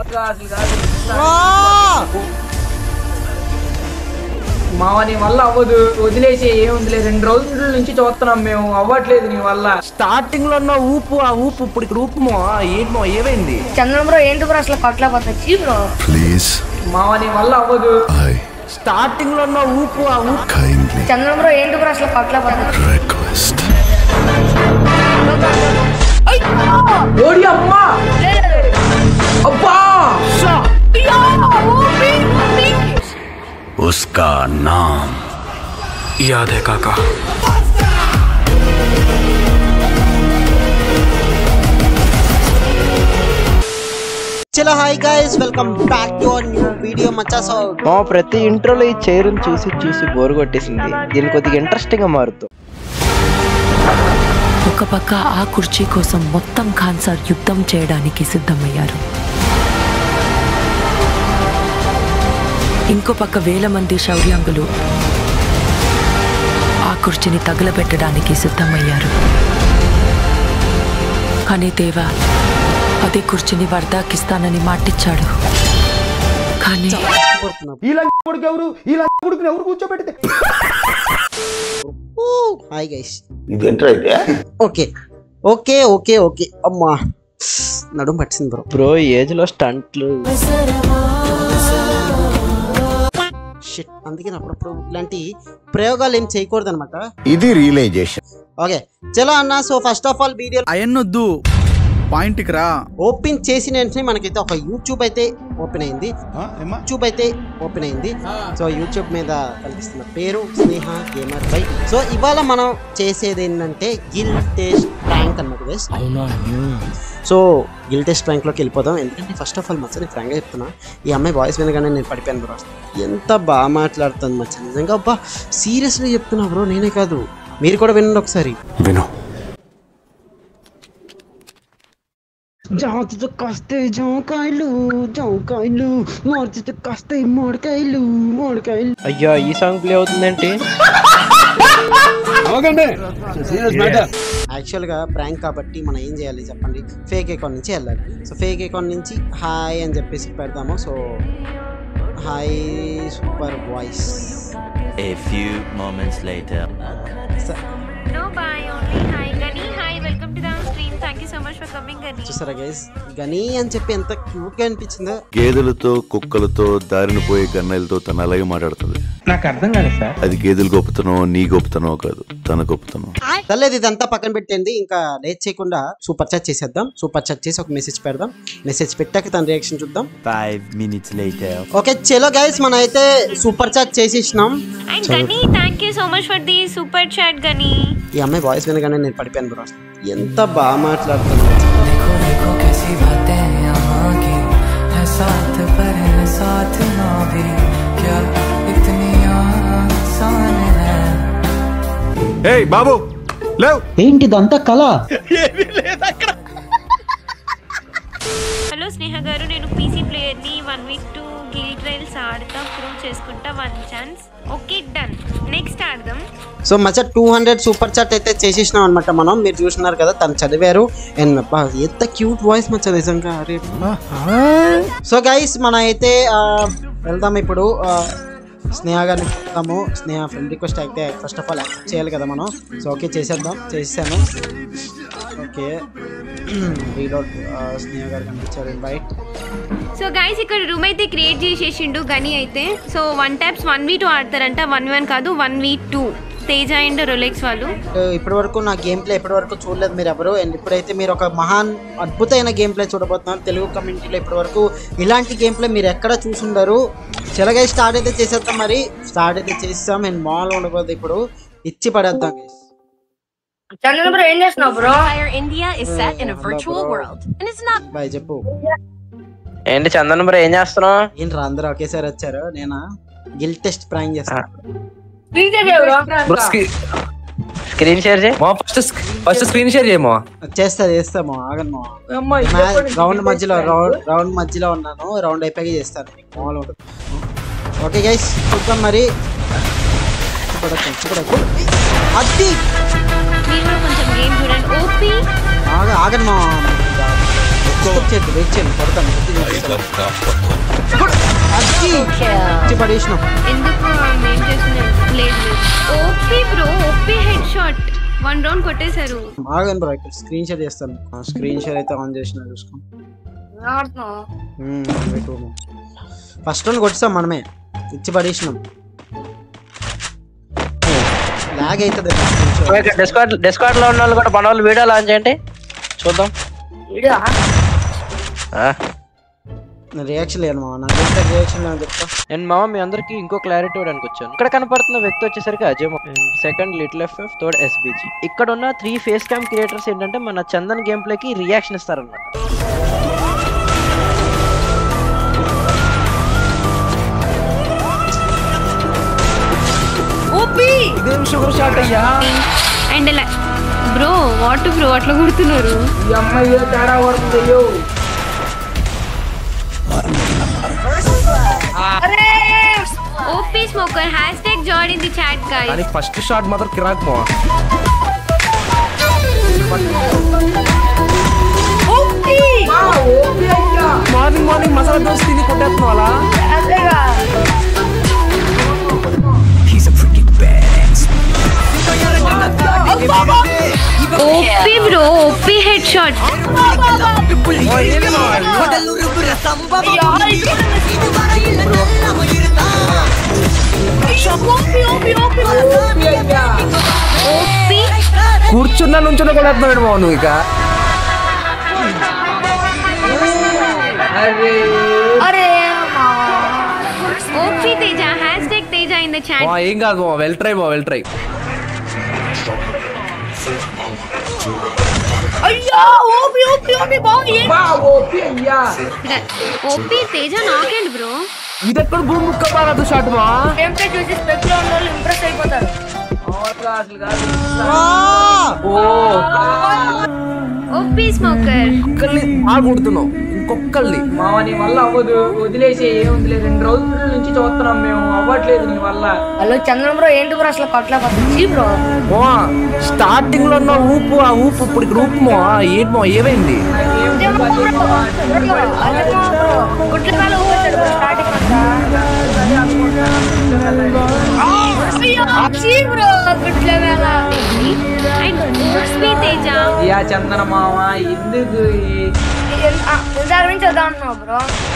అసలు కాదు మావ నీ వల్ల అవ్వదు వదిలేసి ఏముందిలే రెండు రోజుల నుంచి చూస్తున్నాం మేము అవ్వట్లేదు నీ వల్ల స్టార్టింగ్ లో ఉన్న ఊపు ఆ ఊపు ఇప్పుడు ఇక్కడ ఊపు మో ఏంటి మో ఏమైంది చంద్రం బ్రో ఏంటి బ్రో అసలు కొట్టలేకపోతుంది బ్రో Please, మావ నీ వల్ల అవ్వదు I స్టార్టింగ్ లో ఉన్న ఊపు ఆ ఊపు kindly చంద్రం బ్రో ఏంటి బ్రో అసలు కొట్టలేకపోతుంది request ఓడి అమ్మా అబ్బా उसका नाम याद है काका చలో hi guys welcome back to our new video మచ్చా సో మా ప్రతి ఇంట్రోలో ఈ చైర్ని చూసి చూసి బోరు కొట్టేసింది దీని కొద్దిగా ఇంట్రెస్టింగ్ గా మారుతుంది ఒక పక్క ఆ కుర్చీ కోసం మొత్తం ఖాన్సార్ యుద్ధం చేయడానికి సిద్ధమయ్యారు ఇంకో పక్క వేల మంది శౌర్యాంగులు ఆ కుర్చీని తగలబెట్టడానికి సిద్ధమయ్యారు కానీ దేవా అదే కుర్చీని వర్ధాకిస్తానని మాటిచ్చాడు కానీ హాయ్ గైస్ ఇదేంట్రా అయితే ఓకే ఓకే ఓకే ఓకే అమ్మా నడుం పట్టింది బ్రో బ్రో ఏజ్ లో స్టంట్లు షిట్ అందుకే అప్పుడప్పుడు ఇలాంటి ప్రయోగాలు ఏం చేయకూడదు అనమాట ఇది రియలైజేషన్ ఓకే చలో అన్న so first of all video అయన్నొద్దు పాయింట్కి రా ఓపెన్ చేసిన వెంటనే మనకైతే ఒక యూట్యూబ్ అయితే ఓపెన్ అయింది యూట్యూబ్ అయితే ఓపెన్ అయింది సో యూట్యూబ్ మీద కనిపిస్తున్న పేరు స్నేహ గేమర్ బై సో ఇవాళ మనం చేసేది ఏంటంటే గిల్ టేస్ట్ ప్రాంక్ అన్నమాట గైస్ సో గిల్ టెస్ట్ ప్రాంక్లోకి వెళ్ళిపోదాం ఎందుకంటే ఫస్ట్ ఆఫ్ ఆల్ మచ్చ నేను ఫ్రాంక్గా చెప్తున్నా ఈ అమ్మాయి వాయిస్ వినగానే నేను పడిపోయాను బ్రో ఎంత బాగా మాట్లాడుతుంది మచ్చ నిజంగా అబ్బా సీరియస్గా చెప్తున్నా బ్రో నేనే కాదు మీరు కూడా వినండి ఒకసారి విను జాతితో కాస్తే జాంకాయలు జాంకాయలు మార్చితో కాస్తే మామిడికాయలు మామిడికాయలు అయ్యో ఈ సాంగ్ ప్లే అవుతుందేంటి యాక్చువల్గా ప్రాంక్ కాబట్టి మనం ఏం చేయాలి చెప్పండి ఫేక్ అకౌంట్ నుంచి వెళ్ళాలి సో ఫేక్ అకౌంట్ నుంచి హాయ్ అని చెప్పేసి పెడదాము so hi super voice A few moments later. No, bye. Only hi, Gani. Hi, welcome to the stream. Thank you so much for coming, Gani. చూసారా guys Gani అని చెప్పి ఎంత క్యూట్గా అనిపించిందో గేదెలతో కుక్కలతో దారిన పోయే గన్నెలతో తన అలాగే మాట్లాడుతుంది నాకు అర్థం కాదు సార్ అది గేదెల గొప్పతనం నీ గొప్పతనం కాదు తన గొప్పతనం తల్లేదు ఇదంతా పక్కన పెట్టండి ఇంకా లేట్ చేయకుండా సూపర్ చాట్ చేసేద్దాం సూపర్ చాట్ చేసి ఒక మెసేజ్ పెడదాం మెసేజ్ పెట్టాక తన రియాక్షన్ చూద్దాం Five minutes later. ఓకే చలో గైస్ మనం అయితే సూపర్ చాట్ చేసేసినాం And Gani, thank you so much for the super chat, Gani. ఈ అమ్మాయి వాయిస్ వినగానే నేను పడిపోయాను బ్రో ఎంత బాగా మాట్లాడుతుంది देखो देखो कैसी बातें यहाँ की है साथ पर है साथ ना भी क्या इतनी आसान है ఏయ్ బాబు లేవు హలో స్నేహ గారు నేను పీసీ ప్లేయర్ని one week two guild trials ఆడతా ప్రూవ్ చేసుకుంటా one chance okay done next ఆడదాం సో మచ్చ టూ హండ్రెడ్ సూపర్ చాట్ అయితే చేసేసినాం అనమాట మనం మీరు చూస్తున్నారు కదా తను చదివారు అండ్ అబ్బా, ఎంత క్యూట్ వాయిస్ మచ్చ నిజంగా అరే సో గైస్ మనం అయితే ఆ, వెళ్దాం ఇప్పుడు ఆ, స్నేహ గారిని చెప్తాము స్నేహ ఫ్రెండ్ రిక్వెస్ట్ అయితే ఫస్ట్ ఆఫ్ ఆల్ యాక్సెప్ట్ చేయాలి కదా మనం సో ఓకే చేసేద్దాం చేసాను ఓకే రీలోడ్ స్నేహ గారు కనిపించారు బయట సో గైస్ ఇక్కడ రూమ్ అయితే క్రియేట్ చేసేసిండు గని అయితే so one taps one v two ఆడతారంట వన్ వన్ కాదు one v two Teja and Rolex వాళ్ళు ఇప్పటి వరకు నా గేమ్ ప్లే ఇప్పటి వరకు చూడలేదు మీరు ఎవరు అండ్ ఇప్పుడైతే మీరు ఒక మహాన్ అద్భుతమైన గేమ్ ప్లే చూడబోతున్నారు తెలుగు కమ్యూనిటీలో ఇప్పటి వరకు ఇలాంటి గేమ్ ప్లే మీరు ఎక్కడ చూసుండరు చిలగా స్టార్ట్ అయితే చేసేద్దాం మరి స్టార్ట్ అయితే చేస్తాం అండ్ మాల్ ఉండబోతుంది ఇప్పుడు ఇచ్చి పడేద్దాం guys. చంద్రం బ్రో ఏం చేస్తున్నావు bro India is set in a virtual world and it's not boy చెప్పు ఏంటి చందన్ బ్రో ఏం చేస్తున్నావు ఏంట్రా అందరూ ఒకేసారి వచ్చారు నేను గిల్ టెస్ట్ ప్రాంక్ చేస్తాను screen share bro bro screen share చేయి మా ఫస్ట్ ఫస్ట్ స్క్రీన్ షేర్ చేయమో చేస్తా చేస్తాము ఆగను అమ్మాయి రౌండ్ మధ్యలో రౌండ్ రౌండ్ మధ్యలో ఉన్నాను రౌండ్ అయిపోయి చేస్తాను మామూలు ఉంటుంది ఓకే గైస్ చూద్దాం మరి చూడొచ్చు, చూడొచ్చు. అది మీరు కూడా కొంచెం గేమ్ చూడండి ఓపీ ఆగ ఆగను మా వెయిట్ చేయండి వెయిట్ చేయండి కొడతాను అది ఇచ్చి పడేసినాం ఎందుకు ఏం చేస్తున్నారు లేదు లేదు OP bro OP head shot one round కొట్టేశారు ఆగండి బ్రో ఇక్కడ స్క్రీన్ షేర్ చేస్తాను స్క్రీన్ షేర్ అయితే ఆన్ చేసిన చూసుకో ఆడుతున్నావు ఫస్ట్ వన్ కొట్టిస్తాం మనమే ఇచ్చి పడేసినాం లాగ్ అవుతుంది డిస్కార్డ్ డిస్కార్డ్ లో ఉన్న వాళ్ళు కూడా మన వాళ్ళు వీడియో లాంచ్ చేయండి చూద్దాం వీడియో ఆ. రియాక్షన్ లేదు మా నాకు ఎంత రియాక్షన్ లేదు చెప్తా నేను మామ మీ అందరికి ఇంకో క్లారిటీ ఇవ్వడానికి వచ్చాను ఇక్కడ కనపడుతున్న వ్యక్తి వచ్చేసరికి Ajay second little F F third SBG ఇక్కడ ఉన్న త్రీ ఫేస్ క్యామ్ క్రియేటర్స్ ఏంటంటే మన చందన్ గేమ్ ప్లేకి రియాక్షన్ ఇస్తారన్నమాట OP and bro what bro అట్లా కొడుతున్నారు ఈ అమ్మాయి ఏదో తేడా పడుతుంది అయ్యో అరే OP smoker hashtag join in the chat guys కానీ ఫస్ట్ షాట్ మాత్రం కిరాక్ మో ఓపీ ఆ, ఓపీ అయ్యా మార్నింగ్ మార్నింగ్ మసాలా దోశ తిని కొట్టేస్తున్నావు అలా అదేగా OP bro OP head shot OP OP OP OP అయ్యా ఓపీ కూర్చున్నా నుంచున్నా కొట్టేస్తున్నాడు మా నువ్వు ఇక అరే అరే మా OP Teja hashtag Teja in the chat మా ఏం కాదు మా వెల్ ట్రై మా వెల్ ట్రై అయ్యో ఓపీ ఓపీ ఓపీ బాగుంది బా ఓపీ అయ్యా ఓపీ తేజ నాకెండ్ బ్రో ఇది ఎక్కడ భూమి ముక్క బాగా షాట్ మా గేమ్ ప్లే చూసి స్పెక్ లో ఉన్న వాళ్ళు ఇంప్రెస్ అయిపోతారు మామూలుగా అసలు కాదు ఓపీ స్మోకర్ ఒక్కల్ని ఆ కొడుతున్నావు ఇంకొకళ్ళని మామ నీ వల్ల అవ్వదు వదిలేసి ఏముందిలే రెండు రోజుల నుంచి చూస్తున్నాం మేము అవ్వట్లేదు నీ వల్ల హలో చంద్రం బ్రో ఏంటి బ్రో అసలు కొట్ల పద్ధతి బ్రో మో స్టార్టింగ్ లో ఉన్న ఊపు ఆ ఊపు ఇప్పుడు ఇక్కడ ఊపు మో ఏంటి మో ఏమైంది గుడ్ల కాలు ఊపేశాడు bro స్టార్టింగ్ అంతా అయ్యో చీ బ్రో గుడ్ల వేళ అండ్ ఓపీ తేజ యా చందన మామ ఎందుకు ఈ- ఇందాక నుంచి వద్దాం అంటున్నావు బ్రో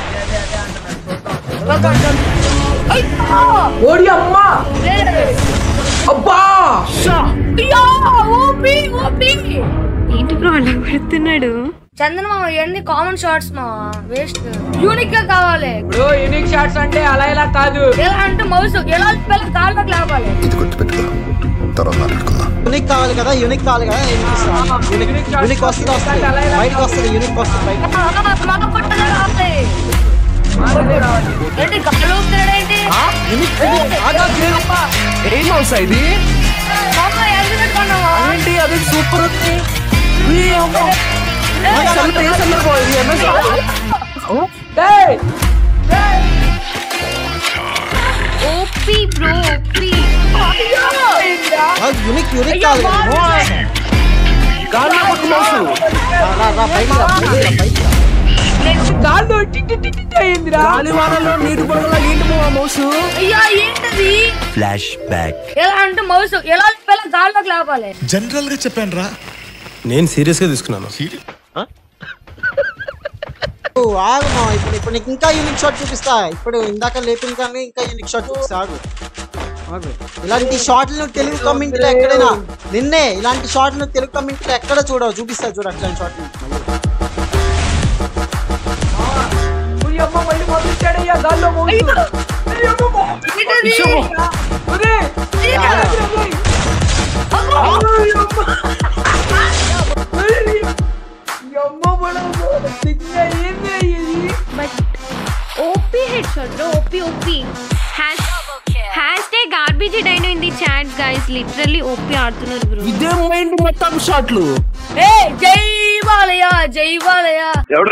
ఓడి అమ్మా అబ్బా అయ్యో ఓపీ ఓపీ ఏంటి బ్రో అలా కొడుతున్నాడు చందన మామ ఇవన్నీ కామన్ షార్ట్స్ మా వేస్ట్ యూనిక్ గా కావాలి ఇప్పుడు యూనిక్ షాట్స్ అంటే అలా ఇలా కాదు ఎలా అంటే మౌస్ ఎలా పిల్లల కాళ్ళకి లేవాలి యూనిక్ కావాలి కదా యూనిక్ కావాలి కదా యూనిక్ యూనిక్ వస్తుంది వస్తుంది బయటకు వస్తుంది యూనిక్ వస్తుంది బయట మాకు కొట్టగా రావాలి ఏంటి కాళ్ళు ఊపుతున్నాడు ఏంటి ఏం మౌసా ఇది మామ ఎంత పెట్టుకున్నావా ఏంటి అది సూపర్ ఉంది ఈ అమ్మ. ఏ సందర్భం, ఏ సందర్భం ఇది? MS ఏయ్! OP bro OP unique unique కావాలి కదా గాల్లో కొట్టు మౌసు రా, రా, రా, బయటికి రా, బయటికి రా, బయటికి రా. గాల్లో టిట్టి టిట్టి టిట్టి అయిందిరా గాలి వానలో నీటి పొడగలా ఏంటి మో ఆ మౌసు అయ్యా ఏంటది ఫ్లాష్ బ్యాక్ ఎలా అంటే మౌస్ ఎలా పిల్లల కాళ్ళకి లేపాలి జనరల్ గా చెప్పాను రా నేను సీరియస్ గా తీసుకున్నాను ఓ, ఆగు మా ఇప్పుడు ఇప్పుడు నీకు ఇంకా యూనిక్ షాట్ చూపిస్తా ఇప్పుడు ఇందాక లేపిన కానీ ఇంకా యూనిక్ షాట్ చూపిస్తా ఆగు ఆగు. ఇలాంటి షాట్లు నువ్వు తెలుగు కమ్యూనిటీలో ఎక్కడైనా నిన్నే ఇలాంటి షాట్లు నువ్వు తెలుగు కమ్యూనిటీలో ఎక్కడ చూడవు చూపిస్తా చూడు అట్లాంటి షాట్లు ఉయ్ అమ్మ మళ్ళీ మొదలెట్టాడయ్యా గాల్లో మౌసు. ఉయ్ అమ్మ మౌ- ఏంటది? ఒరేయ్! ఉయ్ అమ్మ. ఉయ్! ఈ అమ్మ పొడవు. సిగ్గు ఏంది ఇది? But OP head shot bro OP OP hash hashtag RBG Dino in the chat guys literally OP ఆడుతున్నారు బ్రో ఇదే మైండ్ మొత్తం షాట్లు ఏ జై బాలయ్య జై బాలయ్య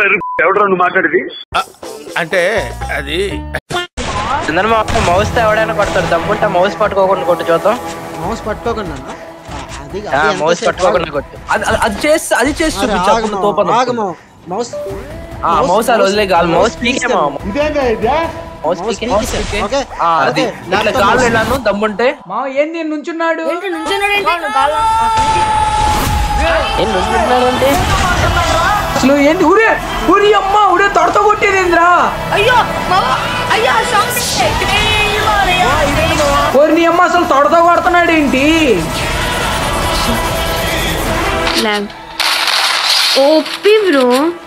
అంటే అది చందన్ మామ మౌస్ తో ఎవడైనా కొడతారు దమ్ముంటే మౌస్ పట్టుకోకుండా కొట్టు చూద్దాం మౌస్ పట్టుకోకుండా అది ఆ, అది మౌస్ ఎంతసేపు పట్టుకోకుండా కొట్టు అది అది- అది చేసి అది చేసి అరే, చూపించు ఆగు అప్పుడు మా, తోపను ఆగు మా. మౌస్ ఆ మౌస్ అలా వదిలే గాలి మౌస్ పీకే మా మౌస్ పీకే ఓకే ఆ, అది ఇట్లా గాలి వెళ్ళాను దమ్ముంటే మా ఏంది నుంచున్నాడు ఏంటి నుంచున్నాడేంటి గాల్లో ఏం నుంచుంటున్నారంటే అసలు ఏంది ఊరే ఊరి అమ్మ ఊరే తొడత కొట్టేదేంద్రా అయ్యో మావా అయ్యో షాక్ ఊరి నీ అమ్మ అసలు తొడత కొడుతున్నాడు ఏంటి లాగ్ ఓపి బ్రో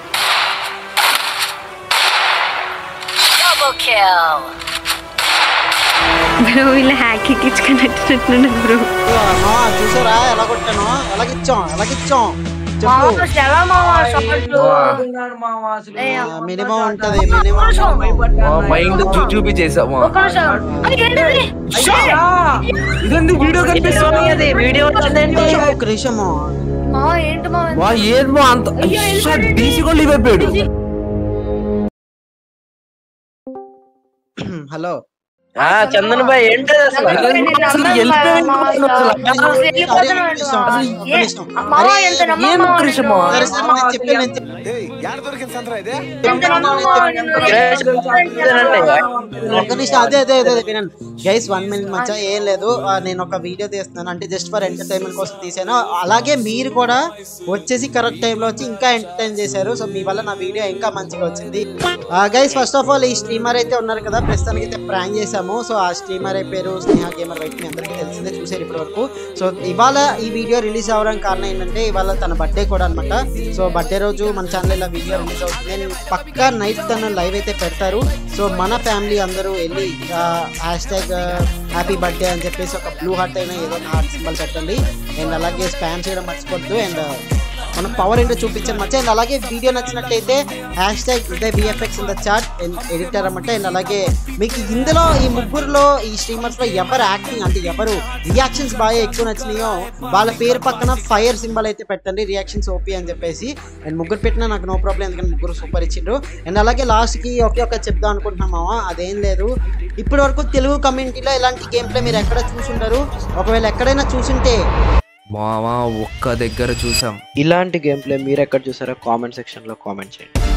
బ్రో వీళ్ళ హ్యాక్ ఎక్కించుకున్నట్టున్నారు బ్రో మావా, చూసారా ఎలా కొట్టాను ఎలాగిచ్చాం ఎలాగిచ్చాం మావా చెప్పు ఎలా మావా షాట్లు మినిమం ఉంటది మినిమం మైండ్ చూపి చేసాము ఒక్క నిమిషం అది ఏంటిది ఇదండి వీడియో కనిపిస్తుంది అది వీడియో వచ్చిందండి ఒక నిమిషము మావా ఏంటి మావా వా ఏదో అంత డీసీ కూడా లీవ్ అయిపోయాడు హలో ఆ చందన్ బాయ్ ఏంటి అసలు అసలు వెళ్ళిపోయాడు అసలు మావా ఎంత నమ్మకం ఏం మావా కృష్ణమా? సరే సరే నేను చెప్పాను, నేను చెప్పాను. ఎంత నమ్మకం మావా నిన్ను? ఒక నిమిషం అదే అదే అదే అదే వినండి గైస్ వన్ మినిట్ మచ్చా ఏం లేదు ఆ, నేను ఒక వీడియో తీస్తున్నాను అంటే జస్ట్ ఫర్ ఎంటర్టైన్మెంట్ కోసం తీసాను అలాగే మీరు కూడా వచ్చేసి కరెక్ట్ టైంలో వచ్చి ఇంకా ఎంటర్టైన్ చేశారు సో మీ వల్ల నా వీడియో ఇంకా మంచిగా వచ్చింది గైస్ ఫస్ట్ ఆఫ్ ఆల్ ఈ స్ట్రీమర్ అయితే ఉన్నారు కదా ప్రస్తుతానికి అయితే ప్రాంక్ చేసాము సో ఆ స్ట్రీమర్ పేరు స్నేహ గేమర్ వైట్ మీ అందరికీ తెలిసిందే చూసారు ఇప్పటి వరకు సో ఇవాళ ఈ వీడియో రిలీజ్ అవ్వడానికి కారణం ఏంటంటే ఇవాళ తన బర్త్డే కూడా అనమాట సో బర్త్డే రోజు మన ఛానల్ ఇలా వీడియో రిలీజ్ అవుతుంది నేను పక్కా నైట్ తన లైవ్ అయితే పెడతారు సో మన ఫ్యామిలీ అందరూ వెళ్ళి హ్యాష్ ట్యాగ్ హ్యాపీ బర్త్డే అని చెప్పేసి ఒక బ్లూ హార్ట్ అయినా ఏదో ఒక హార్ట్ సింబల్ పెట్టండి అండ్ అలాగే స్పామ్ చేయడం మర్చిపోద్దు అండ్ మన పవర్ ఏంటో చూపించండి మచ్చ అండ్ అలాగే వీడియో నచ్చినట్టయితే hashtag Uday BFX in the chat and editor అన్నమాట అండ్ అలాగే మీకు ఇందులో ఈ ముగ్గురులో ఈ స్ట్రీమర్స్ లో ఎవరు యాక్టింగ్ అంటే ఎవరు రియాక్షన్స్ బాగా ఎక్కువ నచ్చినాయో వాళ్ళ పేరు పక్కన ఫైర్ సింబల్ అయితే పెట్టండి రియాక్షన్స్ ఓపీ అని చెప్పేసి అండ్ ముగ్గురు పెట్టినా నాకు నో ప్రాబ్లం ఎందుకంటే ముగ్గురు సూపర్ ఇచ్చిండ్రు అండ్ అలాగే లాస్ట్ కి ఒకే ఒక చెప్దాం అనుకుంటున్నామా అదేం లేదు ఇప్పటి వరకు తెలుగు కమ్యూనిటీలో ఇలాంటి గేమ్ ప్లే మీరు ఎక్కడ చూసుంటారు ఒకవేళ ఎక్కడైనా చూసుంటే మావా ఒక్క దగ్గర చూసాం ఇలాంటి గేమ్ ప్లే మీరు ఎక్కడ చూసారో కామెంట్ సెక్షన్ లో కామెంట్ చేయండి